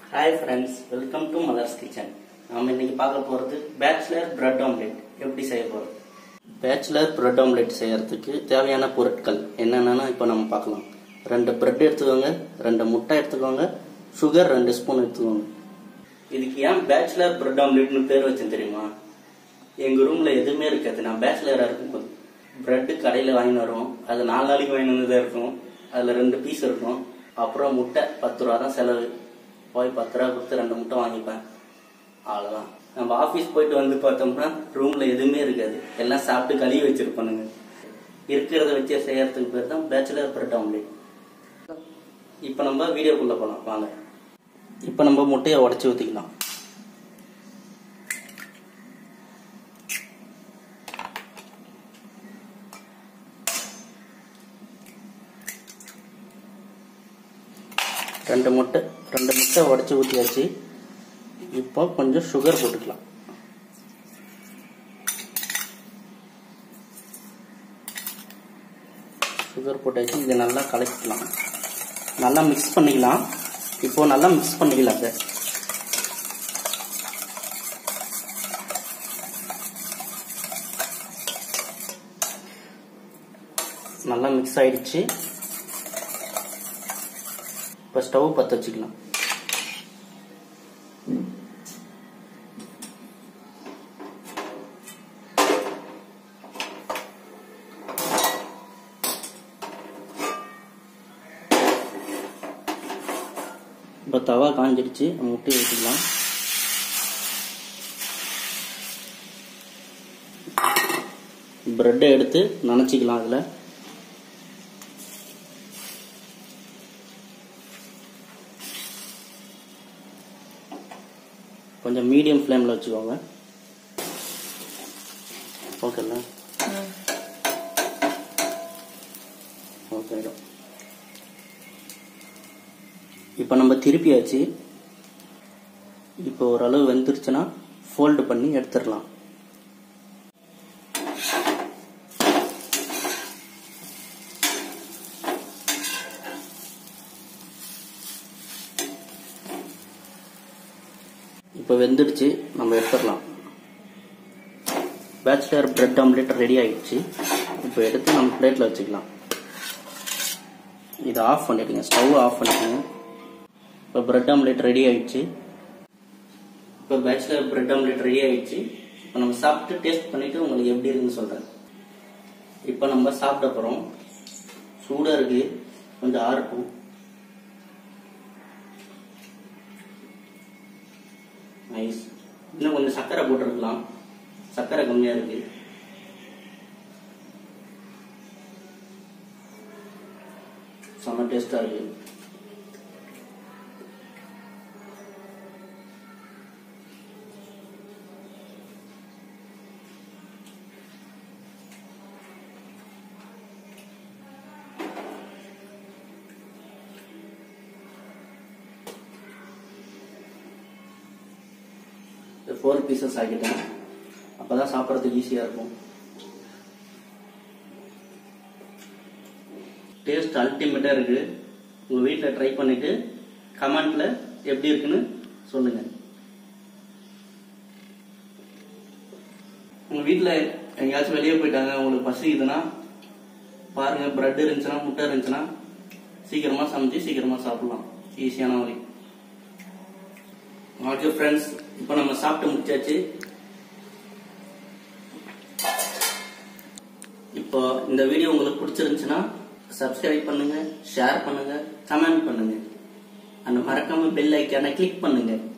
hi friends welcome to Malar's kitchen நாம இன்னைக்கு பார்க்க போகிறது பேச்சுலர் பிரெட் ஆம்லெட் எப்படி செய்ய போகிறோம் பேச்சுலர் பிரெட் ஆம்லெட் செய்யறதுக்கு தேவையான பொருட்கள் என்னென்னா இப்போ நம்ம பார்க்கலாம் ரெண்டு பிரெட் எடுத்துக்கோங்க ரெண்டு முட்டை எடுத்துக்கோங்க சுகர் ரெண்டு ஸ்பூன் எடுத்துக்கோங்க இதுக்கு ஏன் பேச்சுலர் பிரெட் ஆம்லெட்னு பேர் வச்சேன் தெரியுமா எங்கள் ரூமில் எதுவுமே இருக்காது நான் பேச்சுலராக இருக்கும்போது பிரெட்டு கடையில் வாங்கிட்டு வருவோம் அது நாலு நாளைக்கு வாங்கிட்டு வந்ததாக இருக்கும் அதில் ரெண்டு பீஸ் இருக்கும் அப்புறம் முட்டை பத்து ரூபா தான் செலவு போய் பத்து ரூபா கொடுத்து ரெண்டு முட்டை வாங்கிப்பேன் அவ்வளோதான் நம்ம ஆஃபீஸ் போயிட்டு வந்து பார்த்தோம்னா ரூமில் எதுவுமே இருக்காது எல்லாம் சாப்பிட்டு கழுவி வச்சிருப்பானுங்க இருக்கிறத வச்சு செய்யறதுக்கு பேர் தான் பேச்சுலர் பிரெட் ஆம்லேட் இப்போ நம்ம வீடியோக்குள்ளே போகலாம் வாங்க இப்போ நம்ம முட்டையை உடச்சி ஊற்றிக்கலாம் ரெண்டு முட்டை ரெண்டு முட்டை உடச்சி ஊற்றியாச்சு இப்போ கொஞ்சம் சுகர் போட்டுக்கலாம் சுகர் போட்டாச்சு இதை நல்லா கலக்கிக்கலாம் நல்லா மிக்ஸ் பண்ணிக்கலாம் இப்போ நல்லா மிக்ஸ் பண்ணிக்கலாம் சார் நல்லா மிக்ஸ் ஆயிடுச்சு இப்போ ஸ்டவ் பற்ற வச்சுக்கலாம் இப்போ தவா காஞ்சிடுச்சு முட்டையை ஊற்றிக்கலாம் ப்ரெட்டை எடுத்து நனைச்சிக்கலாம் அதில் கொஞ்சம் மீடியம் ஃப்ளேமில் வச்சுக்கோங்க ஓகேல்ல ஓகே இப்போ நம்ம திருப்பியாச்சு இப்போ ஓரளவு வெந்துருச்சுன்னா ஃபோல்டு பண்ணி எடுத்துடலாம் இப்போ வெந்துடுச்சு நம்ம எடுத்துடலாம் பேச்சுலர் பிரெட் ஆம்லெட் ரெடி ஆயிடுச்சு இப்போ எடுத்து நம்ம பிளேட்டில் வச்சுக்கலாம் இதை ஆஃப் பண்ணிடுங்க ஸ்டவ் ஆஃப் பண்ணிடுங்க இப்போ பிரெட் ஆம்லெட் ரெடி ஆயிடுச்சு இப்போ பேச்சுலர் பிரெட் ஆம்லெட் ரெடி ஆயிடுச்சு இப்போ நம்ம சாப்பிட்டு டேஸ்ட் பண்ணிட்டு உங்களுக்கு எப்படி இருக்குன்னு சொல்கிறேன் இப்போ நம்ம சாப்பிட போகிறோம் சூடாக இருக்கு கொஞ்சம் ஆறட்டும் நைஸ் இன்னும் கொஞ்சம் சர்க்கரை போட்டிருக்கலாம் சர்க்கரை கம்மியாக இருக்கு செம்ம டேஸ்டாக இருக்கு ஃபோர் பீசஸ் ஆக்கிட்டேன் அப்போ தான் சாப்பிட்றதுக்கு ஈஸியாக இருக்கும் டேஸ்ட் அல்டிமேட்டாக இருக்குது உங்கள் வீட்டில் ட்ரை பண்ணிவிட்டு கமெண்ட்டில் எப்படி இருக்குன்னு சொல்லுங்கள் உங்கள் வீட்டில் எங்கேயாச்சும் வெளியே போயிட்டாங்க உங்களுக்கு பசிக்குதுன்னா பாருங்கள் ப்ரெட் இருந்துச்சுன்னா முட்டை இருந்துச்சுன்னா சீக்கிரமாக சமைச்சு சீக்கிரமாக சாப்பிட்லாம் ஈஸியான வழி ஓகே ஃப்ரெண்ட்ஸ் இப்போ நம்ம சாப்பிட்டு முடிச்சாச்சு இப்போ இந்த வீடியோ உங்களுக்கு பிடிச்சிருந்துச்சுன்னா சப்ஸ்கிரைப் பண்ணுங்க ஷேர் பண்ணுங்க கமெண்ட் பண்ணுங்க அந்த மறக்காம பெல் ஐக்கானை கிளிக் பண்ணுங்க